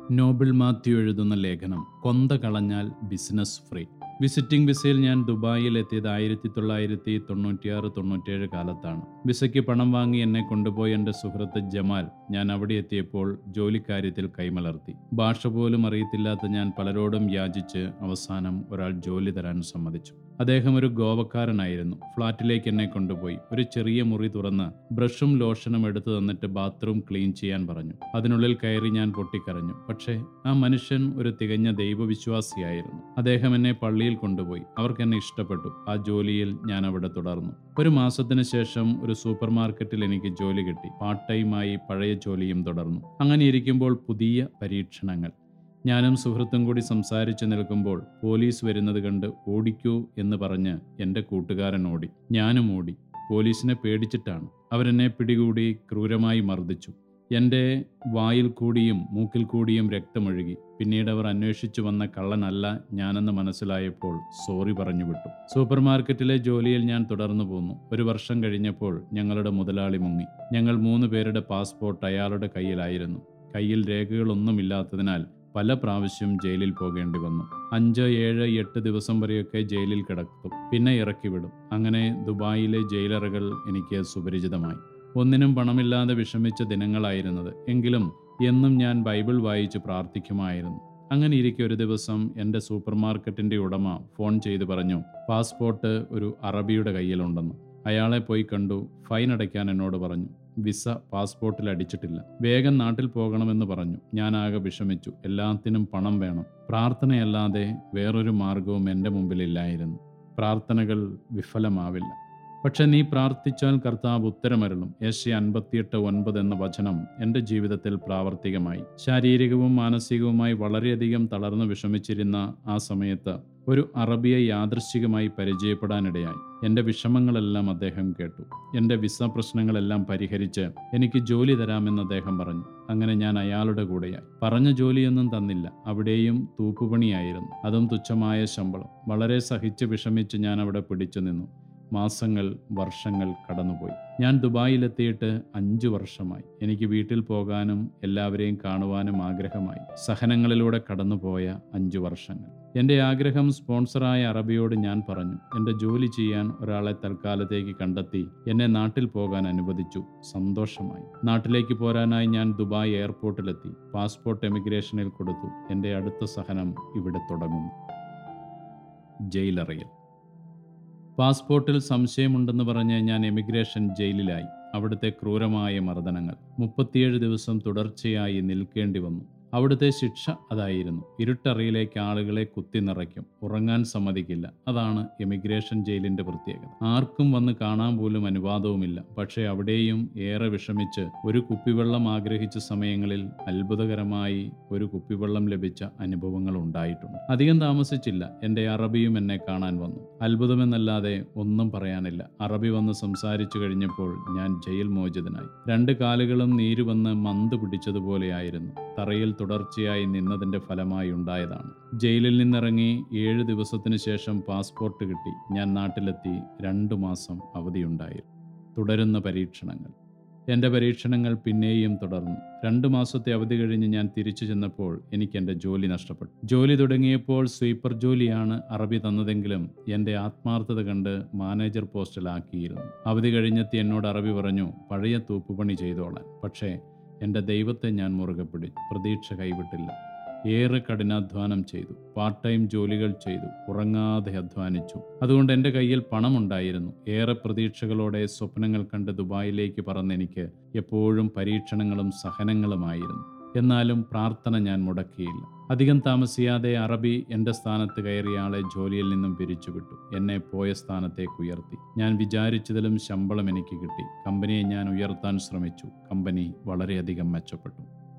നോബിൾ മാത്യു എഴുതുന്ന ലേഖനം കൊന്ത കളഞ്ഞാൽ ബിസിനസ് ഫ്രീ വിസിറ്റിംഗ് വിസയിൽ ഞാൻ ദുബായിൽ എത്തിയത് ആയിരത്തി തൊള്ളായിരത്തി തൊണ്ണൂറ്റിയാറ് തൊണ്ണൂറ്റിയേഴ് കാലത്താണ് വിസയ്ക്ക് പണം വാങ്ങി എന്നെ കൊണ്ടുപോയ എൻ്റെ സുഹൃത്ത് ജമാൽ ഞാൻ അവിടെ എത്തിയപ്പോൾ ജോലിക്കാര്യത്തിൽ കൈമലർത്തി ഭാഷ പോലും അറിയത്തില്ലാത്ത ഞാൻ പലരോടും യാചിച്ച് അവസാനം ഒരാൾ ജോലി തരാൻ സമ്മതിച്ചു അദ്ദേഹം ഒരു ഗോവക്കാരനായിരുന്നു ഫ്ളാറ്റിലേക്ക് എന്നെ കൊണ്ടുപോയി ഒരു ചെറിയ മുറി തുറന്ന് ബ്രഷും ലോഷനും എടുത്തു തന്നിട്ട് ബാത്റൂം ക്ലീൻ ചെയ്യാൻ പറഞ്ഞു അതിനുള്ളിൽ കയറി ഞാൻ പൊട്ടിക്കരഞ്ഞു പക്ഷേ ആ മനുഷ്യൻ ഒരു തികഞ്ഞ ദൈവവിശ്വാസിയായിരുന്നു അദ്ദേഹം എന്നെ പള്ളിയിൽ കൊണ്ടുപോയി അവർക്ക് എന്നെ ഇഷ്ടപ്പെട്ടു ആ ജോലിയിൽ ഞാൻ അവിടെ തുടർന്നു ഒരു മാസത്തിന് ശേഷം ഒരു സൂപ്പർ മാർക്കറ്റിൽ എനിക്ക് ജോലി കിട്ടി പാർട്ട് ടൈമായി പഴയ ജോലിയും തുടർന്നു അങ്ങനെ ഇരിക്കുമ്പോൾ പുതിയ പരീക്ഷണങ്ങൾ ഞാനും സുഹൃത്തും കൂടി സംസാരിച്ചു നിൽക്കുമ്പോൾ പോലീസ് വരുന്നത് കണ്ട് ഓടിക്കൂ എന്ന് പറഞ്ഞ് എൻ്റെ കൂട്ടുകാരൻ ഓടി ഞാനും ഓടി പോലീസിനെ പേടിച്ചിട്ടാണ് അവരെന്നെ പിടികൂടി ക്രൂരമായി മർദ്ദിച്ചു എൻ്റെ വായിൽ കൂടിയും മൂക്കിൽ കൂടിയും രക്തമൊഴുകി പിന്നീട് അവർ അന്വേഷിച്ചു വന്ന കള്ളനല്ല ഞാനെന്ന് മനസ്സിലായപ്പോൾ സോറി പറഞ്ഞു വിട്ടു സൂപ്പർ മാർക്കറ്റിലെ ജോലിയിൽ ഞാൻ തുടർന്നു പോന്നു ഒരു വർഷം കഴിഞ്ഞപ്പോൾ ഞങ്ങളുടെ മുതലാളി മുങ്ങി ഞങ്ങൾ മൂന്ന് പേരുടെ പാസ്പോർട്ട് അയാളുടെ കയ്യിലായിരുന്നു കയ്യിൽ രേഖകളൊന്നുമില്ലാത്തതിനാൽ പല പ്രാവശ്യം ജയിലിൽ പോകേണ്ടി വന്നു അഞ്ച് ഏഴ് എട്ട് ദിവസം വരെയൊക്കെ ജയിലിൽ കിടക്കും പിന്നെ ഇറക്കി വിടും അങ്ങനെ ദുബായിലെ ജയിലറുകൾ എനിക്ക് സുപരിചിതമായി ഒന്നിനും പണമില്ലാതെ വിഷമിച്ച ദിനങ്ങളായിരുന്നത് എങ്കിലും എന്നും ഞാൻ ബൈബിൾ വായിച്ച് പ്രാർത്ഥിക്കുമായിരുന്നു അങ്ങനെ ഇരിക്കെ ഒരു ദിവസം എൻ്റെ സൂപ്പർ മാർക്കറ്റിൻ്റെ ഉടമ ഫോൺ ചെയ്ത് പറഞ്ഞു പാസ്പോർട്ട് ഒരു അറബിയുടെ കയ്യിലുണ്ടെന്ന് അയാളെ പോയി കണ്ടു ഫൈൻ അടയ്ക്കാൻ എന്നോട് പറഞ്ഞു വിസ പാസ്പോർട്ടിൽ അടിച്ചിട്ടില്ല വേഗം നാട്ടിൽ പോകണമെന്ന് പറഞ്ഞു ഞാൻ ആകെ വിഷമിച്ചു എല്ലാത്തിനും പണം വേണം പ്രാർത്ഥനയല്ലാതെ വേറൊരു മാർഗവും എൻ്റെ മുമ്പിലില്ലായിരുന്നു പ്രാർത്ഥനകൾ വിഫലമാവില്ല പക്ഷെ നീ പ്രാർത്ഥിച്ചാൽ കർത്താവ് ഉത്തരമരുളും ഏഷ്യ അൻപത്തിയെട്ട് ഒൻപത് എന്ന വചനം എൻ്റെ ജീവിതത്തിൽ പ്രാവർത്തികമായി ശാരീരികവും മാനസികവുമായി വളരെയധികം തളർന്നു വിഷമിച്ചിരുന്ന ആ സമയത്ത് ഒരു അറബിയെ യാദൃശ്ചികമായി പരിചയപ്പെടാനിടയായി എൻ്റെ വിഷമങ്ങളെല്ലാം അദ്ദേഹം കേട്ടു എൻ്റെ വിസ പ്രശ്നങ്ങളെല്ലാം പരിഹരിച്ച് എനിക്ക് ജോലി തരാമെന്ന് അദ്ദേഹം പറഞ്ഞു അങ്ങനെ ഞാൻ അയാളുടെ കൂടെയായി പറഞ്ഞ ജോലിയൊന്നും തന്നില്ല അവിടെയും തൂപ്പുപണിയായിരുന്നു അതും തുച്ഛമായ ശമ്പളം വളരെ സഹിച്ച് വിഷമിച്ച് ഞാൻ അവിടെ പിടിച്ചു നിന്നു മാസങ്ങൾ വർഷങ്ങൾ കടന്നുപോയി ഞാൻ ദുബായിലെത്തിയിട്ട് അഞ്ചു വർഷമായി എനിക്ക് വീട്ടിൽ പോകാനും എല്ലാവരെയും കാണുവാനും ആഗ്രഹമായി സഹനങ്ങളിലൂടെ കടന്നുപോയ അഞ്ചു വർഷങ്ങൾ എൻ്റെ ആഗ്രഹം സ്പോൺസറായ അറബിയോട് ഞാൻ പറഞ്ഞു എൻ്റെ ജോലി ചെയ്യാൻ ഒരാളെ തൽക്കാലത്തേക്ക് കണ്ടെത്തി എന്നെ നാട്ടിൽ പോകാൻ അനുവദിച്ചു സന്തോഷമായി നാട്ടിലേക്ക് പോരാനായി ഞാൻ ദുബായ് എയർപോർട്ടിലെത്തി പാസ്പോർട്ട് എമിഗ്രേഷനിൽ കൊടുത്തു എൻ്റെ അടുത്ത സഹനം ഇവിടെ തുടങ്ങുന്നു ജയിലറിയൽ പാസ്പോർട്ടിൽ സംശയമുണ്ടെന്ന് പറഞ്ഞ് ഞാൻ എമിഗ്രേഷൻ ജയിലിലായി അവിടുത്തെ ക്രൂരമായ മർദ്ദനങ്ങൾ മുപ്പത്തിയേഴ് ദിവസം തുടർച്ചയായി നിൽക്കേണ്ടി വന്നു അവിടുത്തെ ശിക്ഷ അതായിരുന്നു ഇരുട്ടറയിലേക്ക് ആളുകളെ കുത്തി നിറയ്ക്കും ഉറങ്ങാൻ സമ്മതിക്കില്ല അതാണ് എമിഗ്രേഷൻ ജയിലിന്റെ പ്രത്യേകത ആർക്കും വന്ന് കാണാൻ പോലും അനുവാദവുമില്ല പക്ഷേ അവിടെയും ഏറെ വിഷമിച്ച് ഒരു കുപ്പിവെള്ളം ആഗ്രഹിച്ച സമയങ്ങളിൽ അത്ഭുതകരമായി ഒരു കുപ്പിവെള്ളം ലഭിച്ച അനുഭവങ്ങൾ ഉണ്ടായിട്ടുണ്ട് അധികം താമസിച്ചില്ല എൻ്റെ അറബിയും എന്നെ കാണാൻ വന്നു അത്ഭുതമെന്നല്ലാതെ ഒന്നും പറയാനില്ല അറബി വന്ന് സംസാരിച്ചു കഴിഞ്ഞപ്പോൾ ഞാൻ ജയിൽ മോചിതനായി രണ്ട് കാലുകളും നീര് വന്ന് മന്ത് പിടിച്ചതുപോലെയായിരുന്നു തറയിൽ തുടർച്ചയായി നിന്നതിന്റെ ഫലമായി ഉണ്ടായതാണ് ജയിലിൽ നിന്നിറങ്ങി ഏഴ് ദിവസത്തിനു ശേഷം പാസ്പോർട്ട് കിട്ടി ഞാൻ നാട്ടിലെത്തി രണ്ടു മാസം അവധിയുണ്ടായി തുടരുന്ന പരീക്ഷണങ്ങൾ എൻ്റെ പരീക്ഷണങ്ങൾ പിന്നെയും തുടർന്നു രണ്ടു മാസത്തെ അവധി കഴിഞ്ഞ് ഞാൻ തിരിച്ചു ചെന്നപ്പോൾ എനിക്ക് എൻ്റെ ജോലി നഷ്ടപ്പെട്ടു ജോലി തുടങ്ങിയപ്പോൾ സ്വീപ്പർ ജോലിയാണ് അറബി തന്നതെങ്കിലും എൻ്റെ ആത്മാർത്ഥത കണ്ട് മാനേജർ പോസ്റ്റിലാക്കിയിരുന്നു അവധി കഴിഞ്ഞെത്തി എന്നോട് അറബി പറഞ്ഞു പഴയ തൂപ്പുപണി ചെയ്തോളാൻ പക്ഷേ എൻ്റെ ദൈവത്തെ ഞാൻ മുറുകെ പിടിച്ചു പ്രതീക്ഷ കൈവിട്ടില്ല ഏറെ കഠിനാധ്വാനം ചെയ്തു പാർട്ട് ടൈം ജോലികൾ ചെയ്തു ഉറങ്ങാതെ അധ്വാനിച്ചു അതുകൊണ്ട് എൻ്റെ കയ്യിൽ പണമുണ്ടായിരുന്നു ഏറെ പ്രതീക്ഷകളോടെ സ്വപ്നങ്ങൾ കണ്ട് ദുബായിലേക്ക് പറന്നെനിക്ക് എപ്പോഴും പരീക്ഷണങ്ങളും സഹനങ്ങളുമായിരുന്നു എന്നാലും പ്രാർത്ഥന ഞാൻ മുടക്കിയില്ല അധികം താമസിയാതെ അറബി എൻ്റെ സ്ഥാനത്ത് കയറിയ ആളെ ജോലിയിൽ നിന്നും പിരിച്ചുവിട്ടു എന്നെ പോയ സ്ഥാനത്തേക്ക് ഉയർത്തി ഞാൻ വിചാരിച്ചതിലും ശമ്പളം എനിക്ക് കിട്ടി കമ്പനിയെ ഞാൻ ഉയർത്താൻ ശ്രമിച്ചു കമ്പനി വളരെയധികം മെച്ചപ്പെട്ടു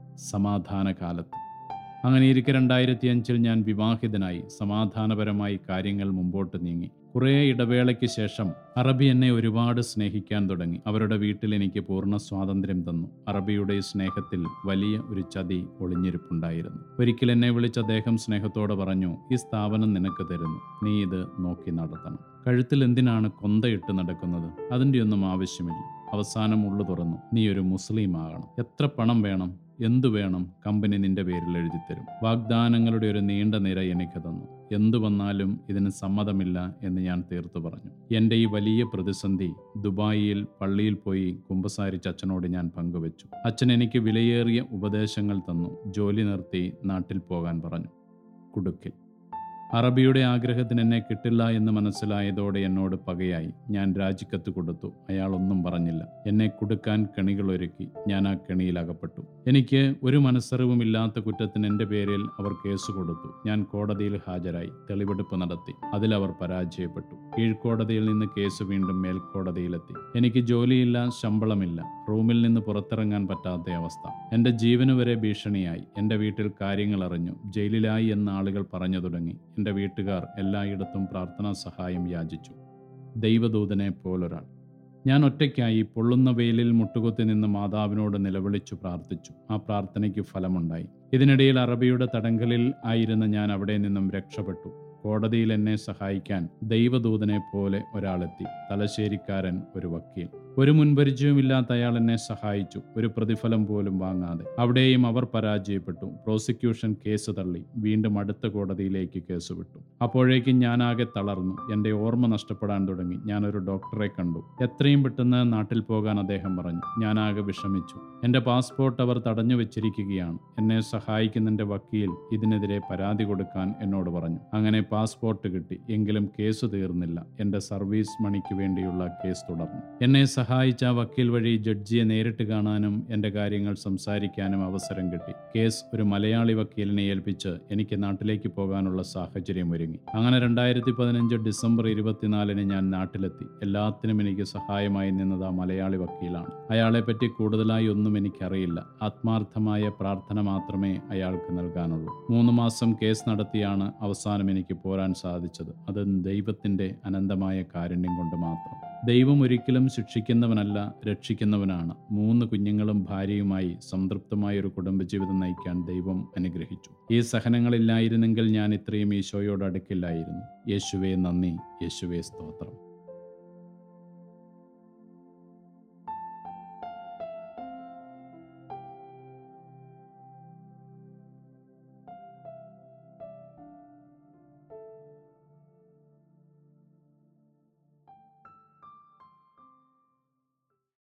സമാധാന കാലത്ത് അങ്ങനെ ഇരിക്കെ രണ്ടായിരത്തി അഞ്ചിൽ ഞാൻ വിവാഹിതനായി സമാധാനപരമായി കാര്യങ്ങൾ മുമ്പോട്ട് നീങ്ങി കുറേ ഇടവേളയ്ക്ക് ശേഷം അറബി എന്നെ ഒരുപാട് സ്നേഹിക്കാൻ തുടങ്ങി അവരുടെ വീട്ടിൽ എനിക്ക് പൂർണ്ണ സ്വാതന്ത്ര്യം തന്നു അറബിയുടെ സ്നേഹത്തിൽ വലിയ ഒരു ചതി ഒളിഞ്ഞിരിപ്പുണ്ടായിരുന്നു ഒരിക്കൽ എന്നെ വിളിച്ച് അദ്ദേഹം സ്നേഹത്തോടെ പറഞ്ഞു ഈ സ്ഥാപനം നിനക്ക് തരുന്നു നീ ഇത് നോക്കി നടത്തണം കഴുത്തിൽ എന്തിനാണ് കൊന്തയിട്ട് നടക്കുന്നത് അതിൻ്റെ ഒന്നും ആവശ്യമില്ല അവസാനം ഉള്ളു തുറന്നു നീ ഒരു മുസ്ലിം ആകണം എത്ര പണം വേണം എന്തു വേണം കമ്പനി നിന്റെ പേരിൽ എഴുതി തരും വാഗ്ദാനങ്ങളുടെ ഒരു നീണ്ട നിര എനിക്ക് തന്നു എന്തു വന്നാലും ഇതിന് സമ്മതമില്ല എന്ന് ഞാൻ തീർത്തു പറഞ്ഞു എൻ്റെ ഈ വലിയ പ്രതിസന്ധി ദുബായിയിൽ പള്ളിയിൽ പോയി കുമ്പസാരിച്ച അച്ഛനോട് ഞാൻ പങ്കുവച്ചു അച്ഛൻ എനിക്ക് വിലയേറിയ ഉപദേശങ്ങൾ തന്നു ജോലി നിർത്തി നാട്ടിൽ പോകാൻ പറഞ്ഞു കുടുക്കിൽ അറബിയുടെ ആഗ്രഹത്തിന് എന്നെ കിട്ടില്ല എന്ന് മനസ്സിലായതോടെ എന്നോട് പകയായി ഞാൻ രാജിക്കത്ത് കൊടുത്തു അയാൾ ഒന്നും പറഞ്ഞില്ല എന്നെ കുടുക്കാൻ കെണികളൊരുക്കി ഞാൻ ആ കെണിയിൽ അകപ്പെട്ടു എനിക്ക് ഒരു മനസ്സറിവുമില്ലാത്ത കുറ്റത്തിന് എൻ്റെ പേരിൽ അവർ കേസ് കൊടുത്തു ഞാൻ കോടതിയിൽ ഹാജരായി തെളിവെടുപ്പ് നടത്തി അതിലവർ പരാജയപ്പെട്ടു കീഴ്ക്കോടതിയിൽ നിന്ന് കേസ് വീണ്ടും മേൽക്കോടതിയിലെത്തി എനിക്ക് ജോലിയില്ല ശമ്പളമില്ല റൂമിൽ നിന്ന് പുറത്തിറങ്ങാൻ പറ്റാത്ത അവസ്ഥ എൻ്റെ ജീവന് വരെ ഭീഷണിയായി എൻ്റെ വീട്ടിൽ കാര്യങ്ങൾ അറിഞ്ഞു ജയിലിലായി എന്ന് ആളുകൾ പറഞ്ഞു തുടങ്ങി എൻ്റെ വീട്ടുകാർ എല്ലായിടത്തും പ്രാർത്ഥനാ സഹായം യാചിച്ചു ദൈവദൂതനെ പോലൊരാൾ ഞാൻ ഒറ്റയ്ക്കായി പൊള്ളുന്ന വെയിലിൽ മുട്ടുകുത്തി നിന്ന് മാതാവിനോട് നിലവിളിച്ചു പ്രാർത്ഥിച്ചു ആ പ്രാർത്ഥനയ്ക്ക് ഫലമുണ്ടായി ഇതിനിടയിൽ അറബിയുടെ തടങ്കലിൽ ആയിരുന്ന ഞാൻ അവിടെ നിന്നും രക്ഷപ്പെട്ടു കോടതിയിൽ എന്നെ സഹായിക്കാൻ ദൈവദൂതനെ പോലെ ഒരാളെത്തി തലശ്ശേരിക്കാരൻ ഒരു വക്കീൽ ഒരു മുൻപരിചയവുമില്ലാത്ത അയാൾ എന്നെ സഹായിച്ചു ഒരു പ്രതിഫലം പോലും വാങ്ങാതെ അവിടെയും അവർ പരാജയപ്പെട്ടു പ്രോസിക്യൂഷൻ കേസ് തള്ളി വീണ്ടും അടുത്ത കോടതിയിലേക്ക് കേസ് വിട്ടു അപ്പോഴേക്കും ഞാനാകെ തളർന്നു എൻ്റെ ഓർമ്മ നഷ്ടപ്പെടാൻ തുടങ്ങി ഞാനൊരു ഡോക്ടറെ കണ്ടു എത്രയും പെട്ടെന്ന് നാട്ടിൽ പോകാൻ അദ്ദേഹം പറഞ്ഞു ഞാനാകെ വിഷമിച്ചു എൻ്റെ പാസ്പോർട്ട് അവർ തടഞ്ഞു വെച്ചിരിക്കുകയാണ് എന്നെ സഹായിക്കുന്ന എൻ്റെ വക്കീൽ ഇതിനെതിരെ പരാതി കൊടുക്കാൻ എന്നോട് പറഞ്ഞു അങ്ങനെ പാസ്പോർട്ട് കിട്ടി എങ്കിലും കേസ് തീർന്നില്ല എൻ്റെ സർവീസ് മണിക്ക് വേണ്ടിയുള്ള കേസ് തുടർന്നു എന്നെ സഹായിച്ച ആ വക്കീൽ വഴി ജഡ്ജിയെ നേരിട്ട് കാണാനും എൻ്റെ കാര്യങ്ങൾ സംസാരിക്കാനും അവസരം കിട്ടി കേസ് ഒരു മലയാളി വക്കീലിനെ ഏൽപ്പിച്ച് എനിക്ക് നാട്ടിലേക്ക് പോകാനുള്ള സാഹചര്യം ഒരുങ്ങി അങ്ങനെ രണ്ടായിരത്തി പതിനഞ്ച് ഡിസംബർ ഇരുപത്തിനാലിന് ഞാൻ നാട്ടിലെത്തി എല്ലാത്തിനും എനിക്ക് സഹായമായി നിന്നത് ആ മലയാളി വക്കീലാണ് അയാളെപ്പറ്റി കൂടുതലായി ഒന്നും എനിക്കറിയില്ല ആത്മാർത്ഥമായ പ്രാർത്ഥന മാത്രമേ അയാൾക്ക് നൽകാനുള്ളൂ മൂന്ന് മാസം കേസ് നടത്തിയാണ് അവസാനം എനിക്ക് പോരാൻ സാധിച്ചത് അത് ദൈവത്തിൻ്റെ അനന്തമായ കാരുണ്യം കൊണ്ട് മാത്രം ദൈവം ഒരിക്കലും ശിക്ഷിക്കുന്നവനല്ല രക്ഷിക്കുന്നവനാണ് മൂന്ന് കുഞ്ഞുങ്ങളും ഭാര്യയുമായി സംതൃപ്തമായ ഒരു കുടുംബജീവിതം നയിക്കാൻ ദൈവം അനുഗ്രഹിച്ചു ഈ സഹനങ്ങളില്ലായിരുന്നെങ്കിൽ ഞാൻ ഇത്രയും ഈശോയോട് അടുക്കില്ലായിരുന്നു യേശുവേ നന്ദി യേശുവേ സ്തോത്രം